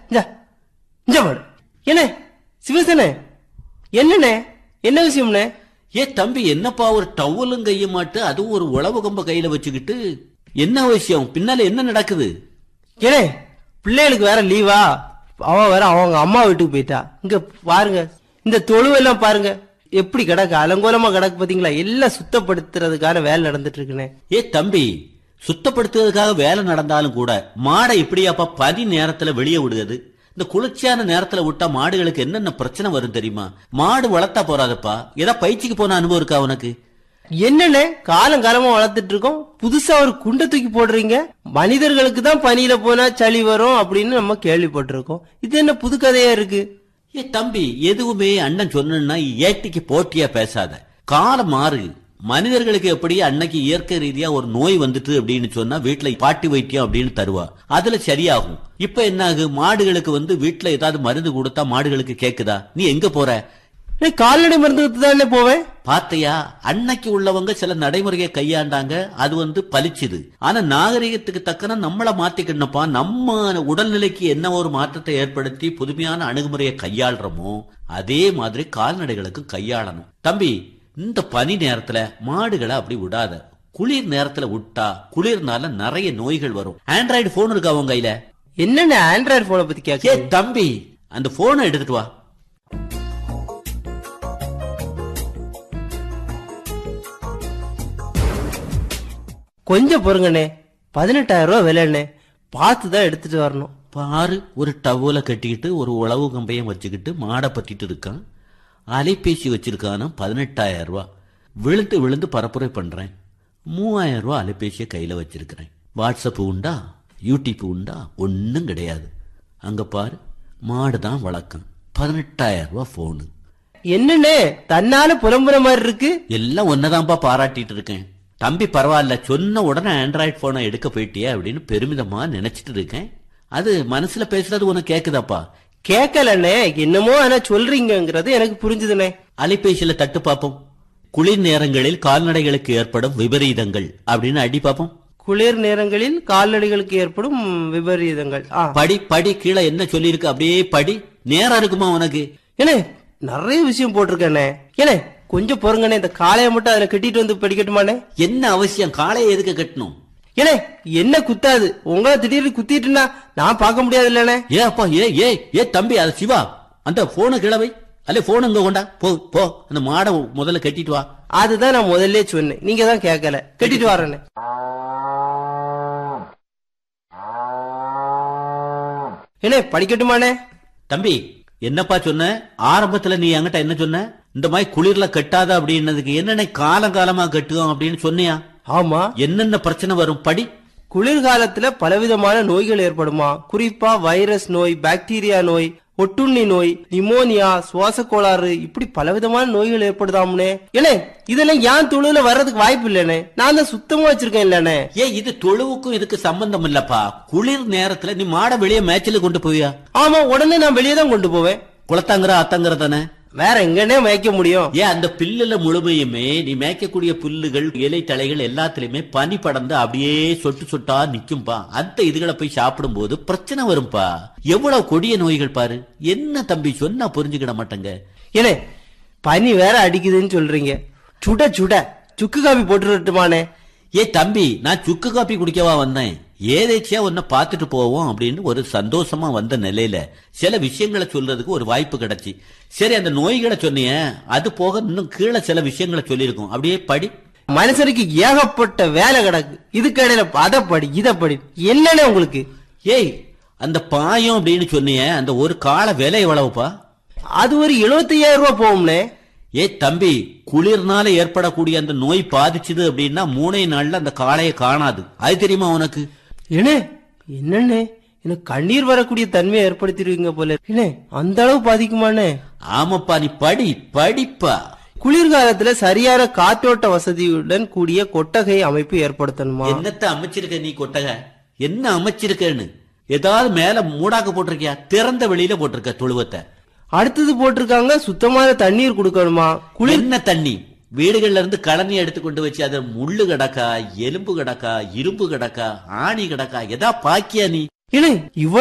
இந்த இந்த பாரு என்ன சிவசனே என்னண்ணே என்ன விஷயம்ண்ணே ஏ தம்பி என்னப்பா ஒரு டவலும் கைய மாட்டு அதுவும் ஒரு உழவு கம்ப கையில வச்சுக்கிட்டு என்ன விஷயம் பின்னால என்ன நடக்குது ஏனே பிள்ளைகளுக்கு வேற லீவா அவ வேற அவங்க அம்மா வீட்டுக்கு போயிட்டா இங்க பாருங்க இந்த தொழுவெல்லாம் பாருங்க எப்படி கிடக்கு அலங்கோலமா கிடக்கு பாத்தீங்களா எல்லாம் சுத்தப்படுத்துறதுக்கான வேலை நடந்துட்டு இருக்குண்ணே ஏ தம்பி சுத்தப்படுத்துவதற்காக வேலை நடந்தாலும் கூட மாடை இப்படியாப்பா பனி நேரத்துல வெளியே விடுறது இந்த குளிர்ச்சியான நேரத்துல விட்டா மாடுகளுக்கு என்னென்ன பிரச்சனை வரும் தெரியுமா மாடு வளர்த்தா போறாதப்பா ஏதா பயிற்சிக்கு போன அனுபவம் இருக்கா உனக்கு என்னண்ணே காலம் காலமா வளர்த்துட்டு இருக்கோம் புதுசா ஒரு குண்டை தூக்கி போடுறீங்க மனிதர்களுக்கு தான் பனியில போனா சளி வரும் அப்படின்னு நம்ம கேள்விப்பட்டிருக்கோம் இது என்ன புது கதையா இருக்கு ஏ தம்பி எதுவுமே அண்ணன் சொன்னா ஏட்டிக்கு போட்டியா பேசாத காலம் மாறு மனிதர்களுக்கு எப்படி அன்னைக்கு இயற்கை ரீதியா ஒரு நோய் வந்துட்டு அப்படின்னு சொன்னா வீட்டுல பாட்டி வைத்தியம் அப்படின்னு தருவா அதுல சரியாகும் இப்ப என்ன ஆகு மாடுகளுக்கு வந்து வீட்டுல ஏதாவது மருந்து கொடுத்தா மாடுகளுக்கு கேக்குதா நீ எங்க போற நீ கால்நடை மருந்துக்கு தானே போவேன் பாத்தையா அன்னைக்கு உள்ளவங்க சில நடைமுறையை கையாண்டாங்க அது வந்து பலிச்சுது ஆனா நாகரிகத்துக்கு தக்கன நம்மள மாத்திக்கணும்ப்பா நம்ம உடல்நிலைக்கு என்ன ஒரு மாற்றத்தை ஏற்படுத்தி புதுமையான அணுகுமுறையை கையாளுறோமோ அதே மாதிரி கால்நடைகளுக்கும் கையாளணும் தம்பி இந்த பனி நேரத்துல மாடுகளை அப்படி விடாத குளிர் நேரத்துல விட்டா குளிர்னால நிறைய நோய்கள் வரும் ஆண்ட்ராய்டு போன் இருக்கா உங்க கையில என்னென்ன ஆண்ட்ராய்டு போனை பத்தி ஏ கேட்க தம்பி அந்த போனை எடுத்துட்டு வா கொஞ்சம் பொறுங்கண்ணே பதினெட்டாயிரம் ரூபாய் விலைண்ணே பார்த்து தான் எடுத்துட்டு வரணும் பாரு ஒரு டவலை கட்டிக்கிட்டு ஒரு உழவு கம்பையும் வச்சுக்கிட்டு மாடை பத்திட்டு இருக்கான் அலைபேசி வச்சிருக்கானா பதினெட்டாயிரம் ரூபா விழுந்து விழுந்து பரப்புரை பண்றேன் மூவாயிரம் ரூபா அலைபேசியை கையில வச்சிருக்கிறேன் வாட்ஸ்அப் உண்டா யூடியூப் உண்டா ஒன்றும் கிடையாது அங்க பாரு மாடு தான் வழக்கம் பதினெட்டாயிரம் ரூபா போனு என்னண்ணே தன்னால புலம்புற மாதிரி இருக்கு எல்லாம் ஒன்னதான்பா பாராட்டிட்டு இருக்கேன் தம்பி பரவாயில்ல சொன்ன உடனே ஆண்ட்ராய்டு போனை எடுக்க போயிட்டியே அப்படின்னு பெருமிதமா நினைச்சிட்டு இருக்கேன் அது மனசுல பேசுறது உனக்கு கேக்குதாப்பா கேட்கலண்ணே என்னமோ ஆனா சொல்றீங்கங்கிறது எனக்கு புரிஞ்சுதுண்ணே அலைபேசியில தட்டு பாப்போம் குளிர் நேரங்களில் கால்நடைகளுக்கு ஏற்படும் விபரீதங்கள் அப்படின்னு அடி பாப்போம் குளிர் நேரங்களில் கால்நடைகளுக்கு ஏற்படும் விபரீதங்கள் ஆ படி படி கீழே என்ன சொல்லியிருக்கு அப்படியே படி நேரம் இருக்குமா உனக்கு ஏனே நிறைய விஷயம் போட்டிருக்கேண்ணே ஏனே கொஞ்சம் பொறுங்கண்ணே இந்த காளையை மட்டும் அதுல கட்டிட்டு வந்து படிக்கட்டுமாண்ணே என்ன அவசியம் காலையை எதுக்கு கட்டணும் ஏனே என்ன குத்தாது உங்களை திடீர்னு குத்திட்டுனா நான் பார்க்க முடியாது இல்லண்ணே ஏ அப்பா ஏ ஏ ஏ தம்பி அது சிவா அந்த போனை கிழவை அல்ல போன் இங்க கொண்டா போ போ அந்த மாடை முதல்ல கட்டிட்டு வா அதுதான் நான் முதல்ல சொன்னேன் நீங்க தான் கேட்கல கட்டிட்டு வரேண்ணே ஏனே படிக்கட்டுமாண்ணே தம்பி என்னப்பா சொன்ன ஆரம்பத்துல நீ என்கிட்ட என்ன சொன்ன இந்த மாதிரி குளிர்ல கட்டாத அப்படின்னதுக்கு என்னென்ன காலம் காலமா கட்டுவோம் அப்படின்னு சொன்னியா ஆமா என்னென்ன பிரச்சனை வரும் படி குளிர்காலத்துல பலவிதமான நோய்கள் ஏற்படுமா குறிப்பா வைரஸ் நோய் பாக்டீரியா நோய் ஒட்டுண்ணி நோய் நிமோனியா சுவாச கோளாறு இப்படி பலவிதமான நோய்கள் ஏற்படுதாம்னே ஏனே இதெல்லாம் ஏன் தொழுவுல வர்றதுக்கு வாய்ப்பு இல்லனே நான் தான் சுத்தமா வச்சிருக்கேன் இல்லனே ஏ இது தொழுவுக்கும் இதுக்கு சம்பந்தம் இல்லப்பா குளிர் நேரத்துல நீ மாடை வெளியே மேய்ச்சல கொண்டு போவியா ஆமா உடனே நான் வெளியே தான் கொண்டு போவேன் குளத்தாங்கிற அத்தங்கிற தானே வேற எங்கன்னே மேய்க்க முடியும் ஏன் அந்த பில்லுல முழுமையுமே நீ மேய்க்கக்கூடிய புல்லுகள் இலை தழைகள் எல்லாத்துலயுமே பனி படர்ந்து அப்படியே சொட்டு சொட்டா நிக்கும்பா அந்த இதுகளை போய் சாப்பிடும் போது பிரச்சனை வரும்பா எவ்வளவு கொடிய நோய்கள் பாரு என்ன தம்பி சொன்னா புரிஞ்சுக்கிட மாட்டேங்க ஏனே பனி வேற அடிக்குதுன்னு சொல்றீங்க சுட சுட சுக்கு காபி போட்டுட்டுமானே ஏ தம்பி நான் சுக்கு காப்பி குடிக்கவா வந்தேன் ஏதேச்சியா உன்னை பார்த்துட்டு போவோம் அப்படின்னு ஒரு சந்தோஷமா வந்த நிலையில சில விஷயங்களை சொல்றதுக்கு ஒரு வாய்ப்பு கிடைச்சி சரி அந்த நோய்களை சொன்னியே அது போக இன்னும் கீழே சில விஷயங்களை சொல்லியிருக்கோம் அப்படியே படி மனுஷனுக்கு ஏகப்பட்ட வேலை கிடக்கு இதுக்கு இடையில அதை படி இதை படி என்னன்னே உங்களுக்கு ஏய் அந்த பாயம் அப்படின்னு சொன்னியே அந்த ஒரு கால விலை எவ்வளவுப்பா அது ஒரு 75000 ரூபாய் போகும்னே ஏ தம்பி குளிர்னால ஏற்படக்கூடிய அந்த நோய் பாதிச்சுது அப்படின்னா மூணே நாள்ல அந்த காளையை காணாது அது தெரியுமா உனக்கு ஏனே என்னண்ணே எனக்கு கண்ணீர் வரக்கூடிய தன்மையை ஏற்படுத்திடுவீங்க போல ஏனே அந்த அளவு பாதிக்குமாண்ணே ஆமாப்பா நீ படி படிப்பா குளிர்காலத்துல சரியான காற்றோட்ட வசதியுடன் கூடிய கொட்டகை அமைப்பு ஏற்படுத்தணுமா என்னத்த அமைச்சிருக்க நீ கொட்டக என்ன அமைச்சிருக்கன்னு ஏதாவது மேல மூடாக்க போட்டிருக்கியா திறந்த வெளியில போட்டிருக்க தொழுவத்தை அடுத்தது போட்டிருக்காங்க சுத்தமான தண்ணீர் கொடுக்கணுமா குளிர் என்ன தண்ணி வீடுகள்ல இருந்து கழனி எடுத்து கொண்டு வச்சு அது முள்ளு கிடக்கா எலும்பு கிடக்கா இரும்பு கிடக்கா ஆணி கிடக்கா எதா பாக்கியா நீ ஏனே இவ்வளவு